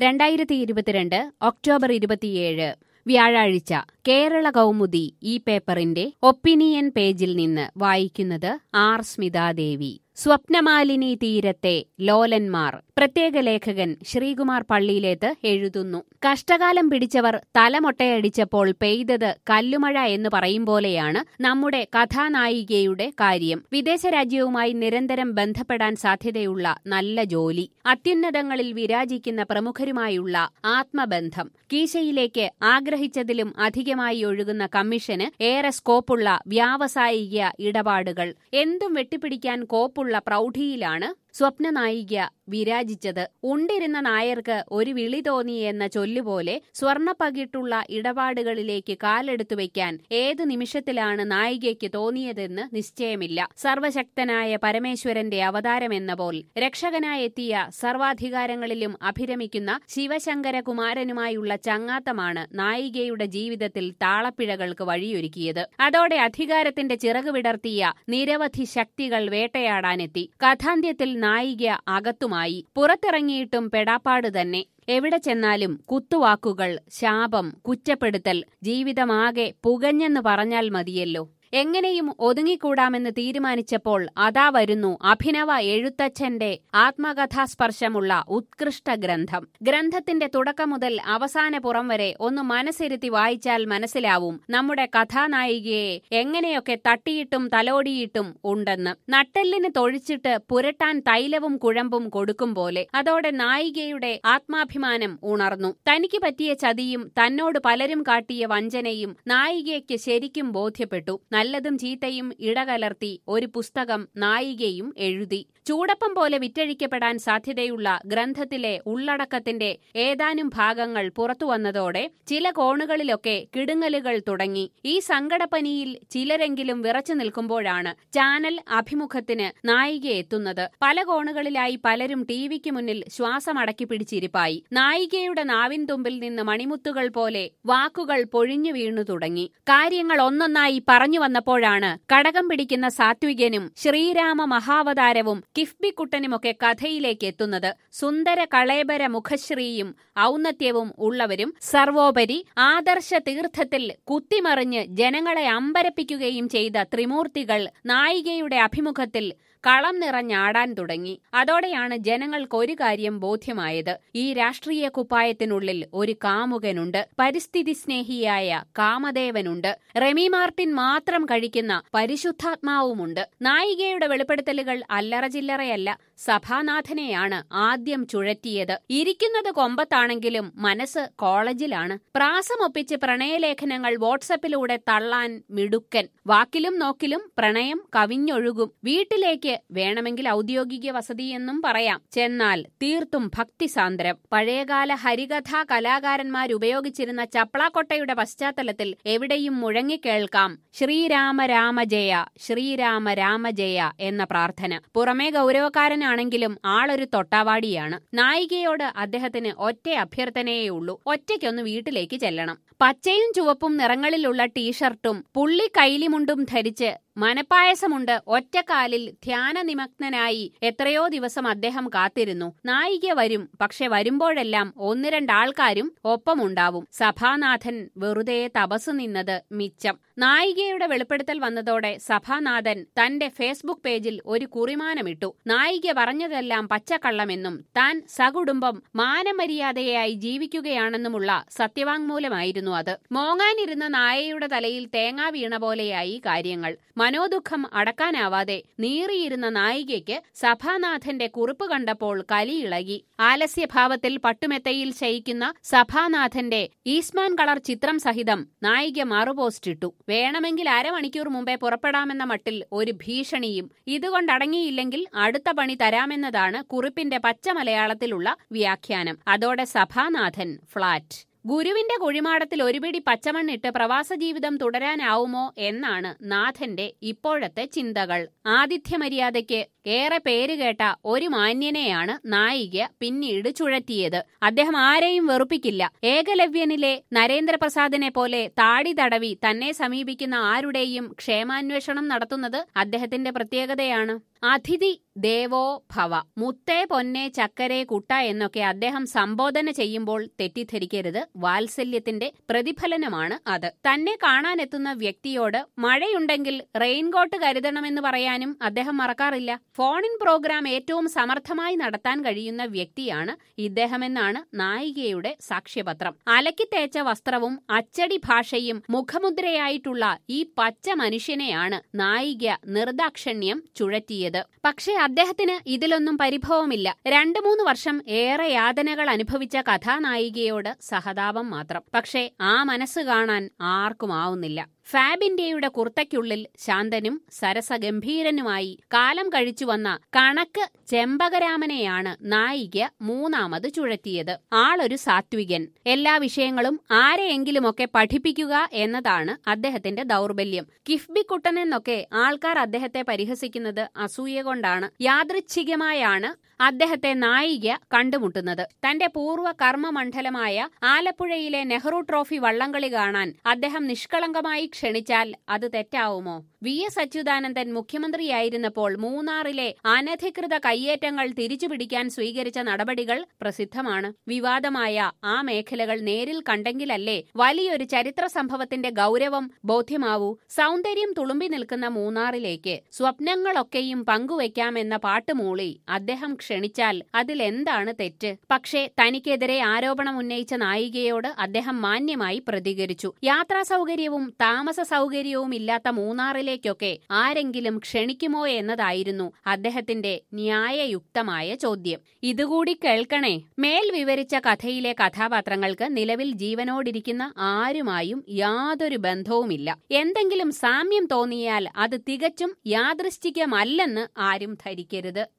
രണ്ടായിരത്തി ഇരുപത്തിരണ്ട് ഒക്ടോബർ ഇരുപത്തിയേഴ് വ്യാഴാഴ്ച കേരള കൗമുദി ഈ പേപ്പറിന്റെ ഒപ്പീനിയൻ പേജിൽ നിന്ന് വായിക്കുന്നത് ആർ സ്മിതാദേവി സ്വപ്നമാലിനി തീരത്തെ ലോലന്മാർ പ്രത്യേക ലേഖകൻ ശ്രീകുമാർ പള്ളിയിലേത്ത് എഴുതുന്നു കഷ്ടകാലം പിടിച്ചവർ തലമൊട്ടയടിച്ചപ്പോൾ പെയ്തത് കല്ലുമഴ എന്ന് പറയും പോലെയാണ് നമ്മുടെ കഥാനായികയുടെ കാര്യം വിദേശ രാജ്യവുമായി നിരന്തരം ബന്ധപ്പെടാൻ സാധ്യതയുള്ള നല്ല ജോലി അത്യുന്നതങ്ങളിൽ വിരാജിക്കുന്ന പ്രമുഖരുമായുള്ള ആത്മബന്ധം കീശയിലേക്ക് ആഗ്രഹിച്ചതിലും അധികമായി ഒഴുകുന്ന കമ്മീഷന് ഏറെ സ്കോപ്പുള്ള വ്യാവസായിക ഇടപാടുകൾ എന്തും വെട്ടിപ്പിടിക്കാൻ കോപ്പുള്ള പ്രൗഢിയിലാണ് സ്വപ്നനായിക വിരാജിച്ചത് ഉണ്ടിരുന്ന നായർക്ക് ഒരു വിളി തോന്നി എന്ന ചൊല്ലുപോലെ സ്വർണപ്പകിട്ടുള്ള ഇടപാടുകളിലേക്ക് കാലെടുത്തു വയ്ക്കാൻ ഏതു നിമിഷത്തിലാണ് നായികയ്ക്ക് തോന്നിയതെന്ന് നിശ്ചയമില്ല സർവശക്തനായ പരമേശ്വരന്റെ അവതാരമെന്ന പോൽ രക്ഷകനായെത്തിയ സർവാധികാരങ്ങളിലും അഭിരമിക്കുന്ന ശിവശങ്കരകുമാരനുമായുള്ള ചങ്ങാത്തമാണ് നായികയുടെ ജീവിതത്തിൽ താളപ്പിഴകൾക്ക് വഴിയൊരുക്കിയത് അതോടെ അധികാരത്തിന്റെ ചിറക് വിടർത്തിയ നിരവധി ശക്തികൾ വേട്ടയാടാനെത്തി കഥാന്ത്യത്തിൽ നായിക അകത്തുമായി പുറത്തിറങ്ങിയിട്ടും പെടാപ്പാട് തന്നെ എവിടെ ചെന്നാലും കുത്തുവാക്കുകൾ ശാപം കുറ്റപ്പെടുത്തൽ ജീവിതമാകെ പുകഞ്ഞെന്ന് പറഞ്ഞാൽ മതിയല്ലോ എങ്ങനെയും ഒതുങ്ങിക്കൂടാമെന്ന് തീരുമാനിച്ചപ്പോൾ അതാ വരുന്നു അഭിനവ എഴുത്തച്ഛന്റെ ആത്മകഥാസ്പർശമുള്ള ഉത്കൃഷ്ട ഗ്രന്ഥം ഗ്രന്ഥത്തിന്റെ തുടക്കം മുതൽ അവസാന പുറം വരെ ഒന്ന് മനസ്സിരുത്തി വായിച്ചാൽ മനസ്സിലാവും നമ്മുടെ കഥാനായികയെ എങ്ങനെയൊക്കെ തട്ടിയിട്ടും തലോടിയിട്ടും ഉണ്ടെന്ന് നട്ടെല്ലിന് തൊഴിച്ചിട്ട് പുരട്ടാൻ തൈലവും കുഴമ്പും കൊടുക്കും പോലെ അതോടെ നായികയുടെ ആത്മാഭിമാനം ഉണർന്നു തനിക്ക് പറ്റിയ ചതിയും തന്നോട് പലരും കാട്ടിയ വഞ്ചനയും നായികയ്ക്ക് ശരിക്കും ബോധ്യപ്പെട്ടു നല്ലതും ചീത്തയും ഇടകലർത്തി ഒരു പുസ്തകം നായികയും എഴുതി ചൂടപ്പം പോലെ വിറ്റഴിക്കപ്പെടാൻ സാധ്യതയുള്ള ഗ്രന്ഥത്തിലെ ഉള്ളടക്കത്തിന്റെ ഏതാനും ഭാഗങ്ങൾ പുറത്തു വന്നതോടെ ചില കോണുകളിലൊക്കെ കിടുങ്ങലുകൾ തുടങ്ങി ഈ സങ്കടപ്പനിയിൽ ചിലരെങ്കിലും വിറച്ചു നിൽക്കുമ്പോഴാണ് ചാനൽ അഭിമുഖത്തിന് നായിക എത്തുന്നത് പല കോണുകളിലായി പലരും ടിവിക്ക് മുന്നിൽ ശ്വാസമടക്കി പിടിച്ചിരിപ്പായി നായികയുടെ നാവിൻ തുമ്പിൽ നിന്ന് മണിമുത്തുകൾ പോലെ വാക്കുകൾ പൊഴിഞ്ഞു വീണു തുടങ്ങി കാര്യങ്ങൾ ഒന്നൊന്നായി പറഞ്ഞു വന്നപ്പോഴാണ് കടകം പിടിക്കുന്ന സാത്വികനും ശ്രീരാമ മഹാവതാരവും കിഫ്ബിക്കുട്ടനുമൊക്കെ കഥയിലേക്ക് എത്തുന്നത് സുന്ദര കളേബര മുഖശ്രീയും ഔന്നത്യവും ഉള്ളവരും സർവോപരി ആദർശ തീർത്ഥത്തിൽ കുത്തിമറിഞ്ഞ് ജനങ്ങളെ അമ്പരപ്പിക്കുകയും ചെയ്ത ത്രിമൂർത്തികൾ നായികയുടെ അഭിമുഖത്തിൽ കളം നിറഞ്ഞാടാൻ തുടങ്ങി അതോടെയാണ് ജനങ്ങൾക്ക് ഒരു കാര്യം ബോധ്യമായത് ഈ രാഷ്ട്രീയ കുപ്പായത്തിനുള്ളിൽ ഒരു കാമുകനുണ്ട് പരിസ്ഥിതി സ്നേഹിയായ കാമദേവനുണ്ട് റെമി മാർട്ടിൻ മാത്രം കഴിക്കുന്ന പരിശുദ്ധാത്മാവുമുണ്ട് നായികയുടെ വെളിപ്പെടുത്തലുകൾ അല്ലറ ചില്ലറയല്ല സഭാനാഥനെയാണ് ആദ്യം ചുഴറ്റിയത് ഇരിക്കുന്നത് കൊമ്പത്താണെങ്കിലും മനസ്സ് കോളേജിലാണ് പ്രാസമൊപ്പിച്ച് പ്രണയലേഖനങ്ങൾ വാട്സപ്പിലൂടെ തള്ളാൻ മിടുക്കൻ വാക്കിലും നോക്കിലും പ്രണയം കവിഞ്ഞൊഴുകും വീട്ടിലേക്ക് വേണമെങ്കിൽ ഔദ്യോഗിക വസതിയെന്നും പറയാം ചെന്നാൽ തീർത്തും ഭക്തിസാന്ദ്രം പഴയകാല ഹരികഥാ കലാകാരന്മാരുപയോഗിച്ചിരുന്ന ചപ്ലാക്കൊട്ടയുടെ പശ്ചാത്തലത്തിൽ എവിടെയും മുഴങ്ങിക്കേൾക്കാം ശ്രീരാമ രാമ ജയ ശ്രീരാമ രാമ ജയ എന്ന പ്രാർത്ഥന പുറമേ ഗൗരവക്കാരനാണെങ്കിലും ആളൊരു തൊട്ടാവാടിയാണ് നായികയോട് അദ്ദേഹത്തിന് ഒറ്റ അഭ്യർത്ഥനയേ ഉള്ളൂ ഒറ്റയ്ക്കൊന്ന് വീട്ടിലേക്ക് ചെല്ലണം പച്ചയും ചുവപ്പും നിറങ്ങളിലുള്ള ടീഷർട്ടും പുള്ളി കൈലിമുണ്ടും ധരിച്ച് മനപ്പായസമുണ്ട് ഒറ്റക്കാലിൽ ധ്യാനനിമഗ്നനായി എത്രയോ ദിവസം അദ്ദേഹം കാത്തിരുന്നു നായിക വരും പക്ഷെ വരുമ്പോഴെല്ലാം ഒന്ന് രണ്ടാൾക്കാരും ഒപ്പമുണ്ടാവും സഭാനാഥൻ വെറുതെ തപസ് നിന്നത് മിച്ചം നായികയുടെ വെളിപ്പെടുത്തൽ വന്നതോടെ സഭാനാഥൻ തന്റെ ഫേസ്ബുക്ക് പേജിൽ ഒരു കുറിമാനമിട്ടു നായിക പറഞ്ഞതെല്ലാം പച്ചക്കള്ളമെന്നും താൻ സകുടുംബം മാനമര്യാദയായി ജീവിക്കുകയാണെന്നുമുള്ള സത്യവാങ്മൂലമായിരുന്നു അത് മോങ്ങാനിരുന്ന നായയുടെ തലയിൽ തേങ്ങ വീണ പോലെയായി കാര്യങ്ങൾ മനോദുഃഖം അടക്കാനാവാതെ നീറിയിരുന്ന നായികയ്ക്ക് സഭാനാഥന്റെ കുറിപ്പ് കണ്ടപ്പോൾ കലിയിളകി ആലസ്യഭാവത്തിൽ പട്ടുമെത്തയിൽ ശയിക്കുന്ന സഭാനാഥന്റെ ഈസ്മാൻ കളർ ചിത്രം സഹിതം നായിക മറുപോസ്റ്റിട്ടു വേണമെങ്കിൽ അരമണിക്കൂർ മുമ്പേ പുറപ്പെടാമെന്ന മട്ടിൽ ഒരു ഭീഷണിയും ഇതുകൊണ്ടടങ്ങിയില്ലെങ്കിൽ അടുത്ത പണി തരാമെന്നതാണ് കുറിപ്പിന്റെ പച്ച മലയാളത്തിലുള്ള വ്യാഖ്യാനം അതോടെ സഭാനാഥൻ ഫ്ളാറ്റ് ഗുരുവിന്റെ കുഴിമാടത്തിൽ ഒരുപിടി പച്ചമണ്ണിട്ട് പ്രവാസ ജീവിതം തുടരാനാവുമോ എന്നാണ് നാഥന്റെ ഇപ്പോഴത്തെ ചിന്തകൾ ആതിഥ്യമര്യാദയ്ക്ക് ഏറെ പേരുകേട്ട ഒരു മാന്യനെയാണ് നായിക പിന്നീട് ചുഴറ്റിയത് അദ്ദേഹം ആരെയും വെറുപ്പിക്കില്ല ഏകലവ്യനിലെ നരേന്ദ്രപ്രസാദിനെ പോലെ താടി തടവി തന്നെ സമീപിക്കുന്ന ആരുടെയും ക്ഷേമാന്വേഷണം നടത്തുന്നത് അദ്ദേഹത്തിന്റെ പ്രത്യേകതയാണ് അതിഥി ദേവോ ഭവ മുത്തേ പൊന്നെ ചക്കരെ കുട്ട എന്നൊക്കെ അദ്ദേഹം സംബോധന ചെയ്യുമ്പോൾ തെറ്റിദ്ധരിക്കരുത് വാത്സല്യത്തിന്റെ പ്രതിഫലനമാണ് അത് തന്നെ കാണാനെത്തുന്ന വ്യക്തിയോട് മഴയുണ്ടെങ്കിൽ റെയിൻകോട്ട് കരുതണമെന്ന് പറയാനും അദ്ദേഹം മറക്കാറില്ല ഫോണിൻ പ്രോഗ്രാം ഏറ്റവും സമർത്ഥമായി നടത്താൻ കഴിയുന്ന വ്യക്തിയാണ് ഇദ്ദേഹമെന്നാണ് നായികയുടെ സാക്ഷ്യപത്രം അലക്കി തേച്ച വസ്ത്രവും അച്ചടി ഭാഷയും മുഖമുദ്രയായിട്ടുള്ള ഈ പച്ച മനുഷ്യനെയാണ് നായിക നിർദാക്ഷണ്യം ചുഴറ്റിയത് പക്ഷേ അദ്ദേഹത്തിന് ഇതിലൊന്നും പരിഭവമില്ല രണ്ടു മൂന്ന് വർഷം ഏറെ യാതനകൾ അനുഭവിച്ച കഥാനായികയോട് സഹതാപം മാത്രം പക്ഷേ ആ മനസ്സ് കാണാൻ ആർക്കും ആവുന്നില്ല ഫാബിന്റെയുടെ കുർത്തയ്ക്കുള്ളിൽ ശാന്തനും സരസഗംഭീരനുമായി കാലം കഴിച്ചു വന്ന കണക്ക് ചെമ്പകരാമനെയാണ് നായിക മൂന്നാമത് ചുഴറ്റിയത് ആളൊരു സാത്വികൻ എല്ലാ വിഷയങ്ങളും ആരെയെങ്കിലുമൊക്കെ പഠിപ്പിക്കുക എന്നതാണ് അദ്ദേഹത്തിന്റെ ദൗർബല്യം കിഫ്ബി കുട്ടൻ എന്നൊക്കെ ആൾക്കാർ അദ്ദേഹത്തെ പരിഹസിക്കുന്നത് അസൂയ കൊണ്ടാണ് യാദൃച്ഛികമായാണ് അദ്ദേഹത്തെ നായിക കണ്ടുമുട്ടുന്നത് തന്റെ പൂർവ്വ കർമ്മമണ്ഡലമായ ആലപ്പുഴയിലെ നെഹ്റു ട്രോഫി വള്ളംകളി കാണാൻ അദ്ദേഹം നിഷ്കളങ്കമായി ക്ഷണിച്ചാൽ അത് തെറ്റാവുമോ വി എസ് അച്യുതാനന്ദൻ മുഖ്യമന്ത്രിയായിരുന്നപ്പോൾ മൂന്നാറിലെ അനധികൃത കയ്യേറ്റങ്ങൾ തിരിച്ചുപിടിക്കാൻ സ്വീകരിച്ച നടപടികൾ പ്രസിദ്ധമാണ് വിവാദമായ ആ മേഖലകൾ നേരിൽ കണ്ടെങ്കിലല്ലേ വലിയൊരു ചരിത്ര സംഭവത്തിന്റെ ഗൗരവം ബോധ്യമാവൂ സൗന്ദര്യം തുളുമ്പി നിൽക്കുന്ന മൂന്നാറിലേക്ക് സ്വപ്നങ്ങളൊക്കെയും പങ്കുവയ്ക്കാമെന്ന പാട്ടുമൂളി അദ്ദേഹം ക്ഷണിച്ചാൽ അതിലെന്താണ് തെറ്റ് പക്ഷേ തനിക്കെതിരെ ആരോപണം ഉന്നയിച്ച നായികയോട് അദ്ദേഹം മാന്യമായി പ്രതികരിച്ചു യാത്രാ സൗകര്യവും താമസ സൗകര്യവും ഇല്ലാത്ത മൂന്നാറിലേക്കൊക്കെ ആരെങ്കിലും ക്ഷണിക്കുമോ എന്നതായിരുന്നു അദ്ദേഹത്തിന്റെ ന്യായയുക്തമായ ചോദ്യം ഇതുകൂടി കേൾക്കണേ മേൽ വിവരിച്ച കഥയിലെ കഥാപാത്രങ്ങൾക്ക് നിലവിൽ ജീവനോടിരിക്കുന്ന ആരുമായും യാതൊരു ബന്ധവുമില്ല എന്തെങ്കിലും സാമ്യം തോന്നിയാൽ അത് തികച്ചും യാദൃശ്ചികമല്ലെന്ന് ആരും ധരിക്കരുത്